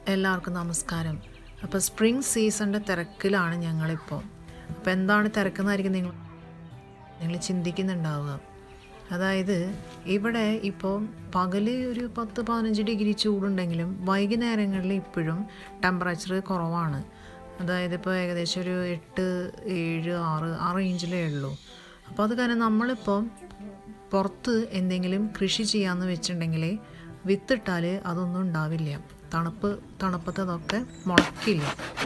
എല്ലാവർക്കും നമസ്കാരം അപ്പോൾ സ്പ്രിംഗ് സീസണിൻ്റെ തിരക്കിലാണ് ഞങ്ങളിപ്പോൾ അപ്പോൾ എന്താണ് തിരക്കെന്നായിരിക്കും നിങ്ങൾ നിങ്ങൾ ചിന്തിക്കുന്നുണ്ടാവുക അതായത് ഇവിടെ ഇപ്പോൾ പകൽ ഒരു പത്ത് പതിനഞ്ച് ഡിഗ്രി ചൂടുണ്ടെങ്കിലും വൈകുന്നേരങ്ങളിൽ ഇപ്പോഴും ടെമ്പറേച്ചർ കുറവാണ് അതായത് ഇപ്പോൾ ഏകദേശം ഒരു എട്ട് ഏഴ് ആറ് ആ റേഞ്ചിലേ ഉള്ളൂ അപ്പോൾ അത് കാരണം നമ്മളിപ്പോൾ പുറത്ത് എന്തെങ്കിലും കൃഷി ചെയ്യാമെന്ന് വെച്ചിട്ടുണ്ടെങ്കിൽ വിത്തിട്ടാൽ അതൊന്നും ഉണ്ടാവില്ല തണുപ്പ് തണുപ്പത്തതൊക്കെ മുളക്കില്ല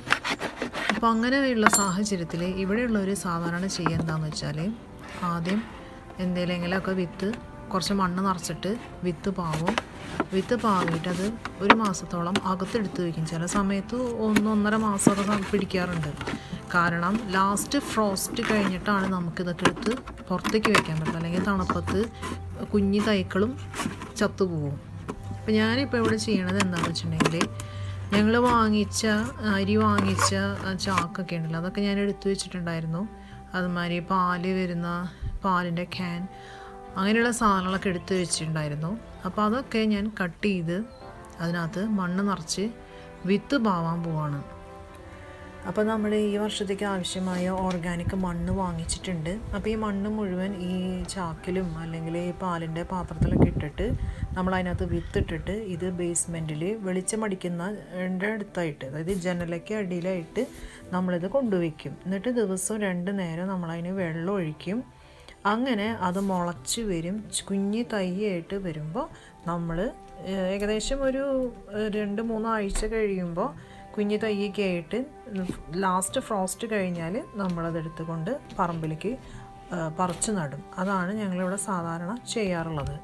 അപ്പോൾ അങ്ങനെയുള്ള സാഹചര്യത്തിൽ ഇവിടെയുള്ളവർ സാധാരണ ചെയ്യുക എന്താണെന്ന് വെച്ചാൽ ആദ്യം എന്തെങ്കിലുമൊക്കെ വിത്ത് കുറച്ച് മണ്ണ് നിറച്ചിട്ട് വിത്ത് പാവും വിത്ത് പാവിയിട്ട് അത് ഒരു മാസത്തോളം അകത്തെടുത്ത് വയ്ക്കും ചില സമയത്ത് ഒന്നൊന്നര മാസമൊക്കെ സം- പിടിക്കാറുണ്ട് കാരണം ലാസ്റ്റ് ഫ്രോസ്റ്റ് കഴിഞ്ഞിട്ടാണ് നമുക്കിതൊക്കെ എടുത്ത് പുറത്തേക്ക് വെക്കാൻ പറ്റും അല്ലെങ്കിൽ തണുപ്പത്ത് കുഞ്ഞി തൈക്കളും ചത്തുപോകും അപ്പോൾ ഞാനിപ്പോൾ ഇവിടെ ചെയ്യണത് എന്താണെന്ന് വെച്ചിട്ടുണ്ടെങ്കിൽ ഞങ്ങൾ വാങ്ങിച്ച അരി വാങ്ങിച്ച ആ ചാക്കൊക്കെ ഉണ്ടല്ലോ അതൊക്കെ ഞാൻ എടുത്തു വെച്ചിട്ടുണ്ടായിരുന്നു അതുമാതിരി പാല് വരുന്ന പാലിൻ്റെ ക്യാൻ അങ്ങനെയുള്ള സാധനങ്ങളൊക്കെ എടുത്തു വെച്ചിട്ടുണ്ടായിരുന്നു അപ്പോൾ അതൊക്കെ ഞാൻ കട്ട് ചെയ്ത് അതിനകത്ത് മണ്ണ് നിറച്ച് വിത്ത് പാവാൻ പോവാണ് അപ്പോൾ നമ്മൾ ഈ വർഷത്തേക്ക് ആവശ്യമായ ഓർഗാനിക് മണ്ണ് വാങ്ങിച്ചിട്ടുണ്ട് അപ്പോൾ ഈ മണ്ണ് മുഴുവൻ ഈ ചാക്കിലും അല്ലെങ്കിൽ ഈ പാലിൻ്റെ പാത്രത്തിലൊക്കെ ഇട്ടിട്ട് നമ്മൾ അതിനകത്ത് വിത്തിട്ടിട്ട് ഇത് ബേസ്മെൻറ്റിൽ വെളിച്ചമടിക്കുന്ന എൻ്റെ അടുത്തായിട്ട് അതായത് ജനലയ്ക്ക് അടിയിലായിട്ട് നമ്മളിത് കൊണ്ടുവയ്ക്കും എന്നിട്ട് ദിവസവും രണ്ട് നേരം നമ്മളതിന് വെള്ളം ഒഴിക്കും അങ്ങനെ അത് മുളച്ച് വരും കുഞ്ഞി തൈയായിട്ട് വരുമ്പോൾ നമ്മൾ ഏകദേശം ഒരു ഏഹ്, രണ്ട് മൂന്ന് ആഴ്ച കഴിയുമ്പോൾ കുഞ്ഞു തൈയൊക്കെ ആയിട്ട് ലാസ്റ്റ് ഫ്രോസ്റ്റ് കഴിഞ്ഞാൽ നമ്മളതെടുത്ത് കൊണ്ട് പറമ്പിലേക്ക് ഏഹ്, പറിച്ച് നടും അതാണ് ഞങ്ങളിവിടെ സാധാരണ ചെയ്യാറുള്ളത്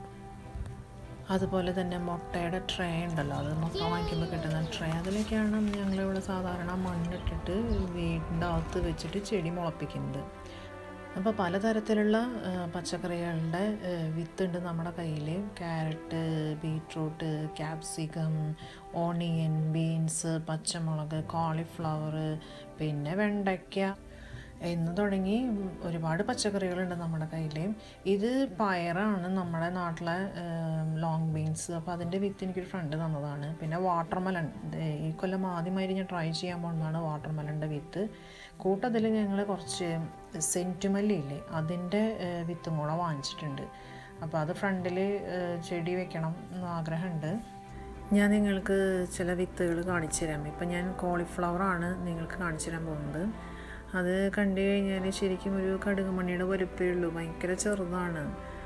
അതുപോലെ തന്നെ മുട്ടയുടെ ട്രേ ഉണ്ടല്ലോ അത് മുട്ട വാങ്ങിക്കുമ്പോൾ കിട്ടുന്ന ട്രേ അതിലൊക്കെയാണ് ഞങ്ങളിവിടെ സാധാരണ മണ്ണിട്ടിട്ട് വീടിൻ്റെ അകത്ത് വെച്ചിട്ട് ചെടി മുളപ്പിക്കുന്നത് അപ്പോൾ പലതരത്തിലുള്ള ആ, പച്ചക്കറികളുടെ ആ, വിത്തുണ്ട് നമ്മുടെ കയ്യിൽ carrot beetroot capsicum onion beans പച്ചമുളക് കോളിഫ്ലവർ പിന്നെ വെണ്ടയ്ക്ക എന്ന് തുടങ്ങി ഒരുപാട് പച്ചക്കറികളുണ്ട് നമ്മുടെ കയ്യിൽ ഇത് പയറാണ് നമ്മുടെ നാട്ടിലെ ലോങ് ബീൻസ് അപ്പോൾ അതിൻ്റെ വിത്ത് എനിക്കൊരു ഫ്രണ്ട് തന്നതാണ് പിന്നെ വാട്ടർമെലൺ ഈ കൊല്ലം ആദ്യമായി ഞാൻ ട്രൈ ചെയ്യാൻ പോകുന്നതാണ് വാട്ടർമെലൻ്റെ വിത്ത് കൂട്ടത്തിൽ ഞങ്ങൾ കുറച്ച് സെൻറ്റുമല്ലി ഇല്ലേ അതിൻ്റെ ഏഹ്, വിത്തും കൂടെ വാങ്ങിച്ചിട്ടുണ്ട് അപ്പോൾ അത് ഫ്രണ്ടിൽ ചെടി വെക്കണം എന്ന് ആഗ്രഹമുണ്ട് ഞാൻ നിങ്ങൾക്ക് ചില വിത്തുകൾ കാണിച്ചു തരാം ഇപ്പം ഞാൻ കോളിഫ്ലവറാണ് നിങ്ങൾക്ക് കാണിച്ചു തരാൻ പോകുന്നത് അത് കണ്ടു കഴിഞ്ഞാൽ ശരിക്കും ഒരു കടുകുമണിയുടെ വലുപ്പേ ഉള്ളൂ ഭയങ്കര ചെറുതാണ്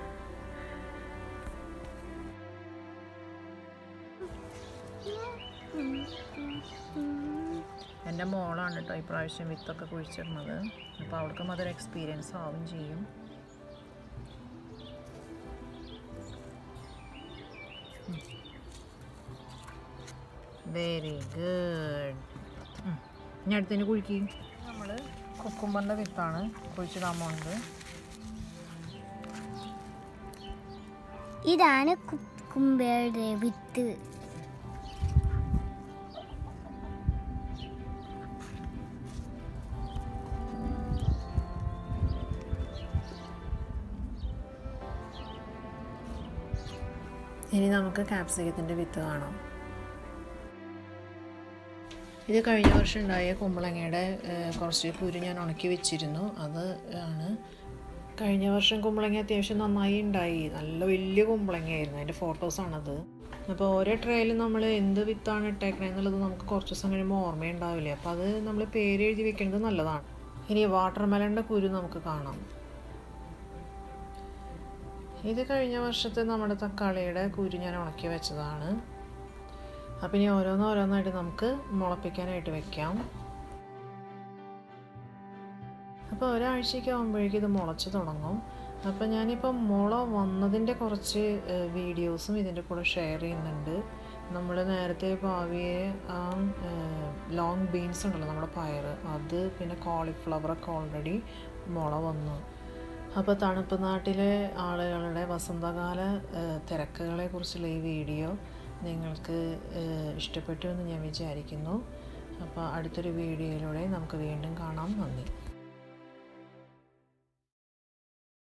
എൻ്റെ മോളാണ് കേട്ടോ ഇപ്രാവശ്യം വിത്തൊക്കെ കുഴിച്ചിടുന്നത് അപ്പോൾ അവൾക്കും അതൊരു എക്സ്പീരിയൻസ് ആവും ചെയ്യും വെരി ഗുഡ് ഇനി അടുത്തതിന് കുഴിക്കും നമ്മൾ കുക്കുമ്പറിൻ്റെ വിത്താണ് കുഴിച്ചിടാൻ പോകുന്നത് ഇതാണ് കുക്കുംബയുടെ വിത്ത് ഇനി നമുക്ക് കാപ്സിക്കത്തിൻ്റെ വിത്ത് കാണാം ഇത് കഴിഞ്ഞ വർഷം ഉണ്ടായ കുമ്പളങ്ങയുടെ ഏഹ്, കുറച്ച് കുരു ഞാൻ ഉണക്കി വെച്ചിരുന്നു അത് ആണ് കഴിഞ്ഞ വർഷം കുമ്പളങ്ങ അത്യാവശ്യം നന്നായി ഉണ്ടായി നല്ല വലിയ കുമ്പളങ്ങയായിരുന്നു അതിൻ്റെ ഫോട്ടോസാണത് അപ്പോൾ ഓരോ ട്രേയിലും നമ്മൾ എന്ത് വിത്താണ് ഇട്ടേക്കണേ എന്നുള്ളത് നമുക്ക് കുറച്ച് ദിവസം കഴിയുമ്പോൾ ഓർമ്മയുണ്ടാവില്ലേ അപ്പോൾ അത് നമ്മൾ പേര് എഴുതി വെക്കുന്നത് നല്ലതാണ് ഇനി വാട്ടർമെലൻ്റെ കുരു നമുക്ക് കാണാം ഇത് കഴിഞ്ഞ വർഷത്തെ നമ്മുടെ തക്കാളിയുടെ കുരു ഞാൻ ഉണക്കി വെച്ചതാണ് അപ്പം ഇനി ഓരോന്ന് ഓരോന്നായിട്ട് നമുക്ക് മുളപ്പിക്കാനായിട്ട് വെക്കാം അപ്പോൾ ഒരാഴ്ചയ്ക്ക് ആകുമ്പോഴേക്കും ഇത് മുളച്ച് തുടങ്ങും അപ്പോൾ ഞാനിപ്പോൾ മുള വന്നതിൻ്റെ കുറച്ച് ഏഹ്, വീഡിയോസും ഇതിൻ്റെ കൂടെ ഷെയർ ചെയ്യുന്നുണ്ട് നമ്മൾ നേരത്തെ ഭാവിയെ ആ ലോങ് ബീൻസ് ഉണ്ടല്ലോ നമ്മുടെ പയർ അത് പിന്നെ കോളിഫ്ലവറൊക്കെ ഓൾറെഡി മുള വന്നു അപ്പോൾ തണുപ്പ് നാട്ടിലെ ആളുകളുടെ വസന്തകാല ഏഹ്, തിരക്കുകളെ കുറിച്ചുള്ള ഈ വീഡിയോ നിങ്ങൾക്ക് ഏഹ്, ഇഷ്ടപ്പെട്ടു എന്ന് ഞാൻ വിചാരിക്കുന്നു അപ്പോൾ അടുത്തൊരു വീഡിയോയിലൂടെ നമുക്ക് വീണ്ടും കാണാം നന്ദി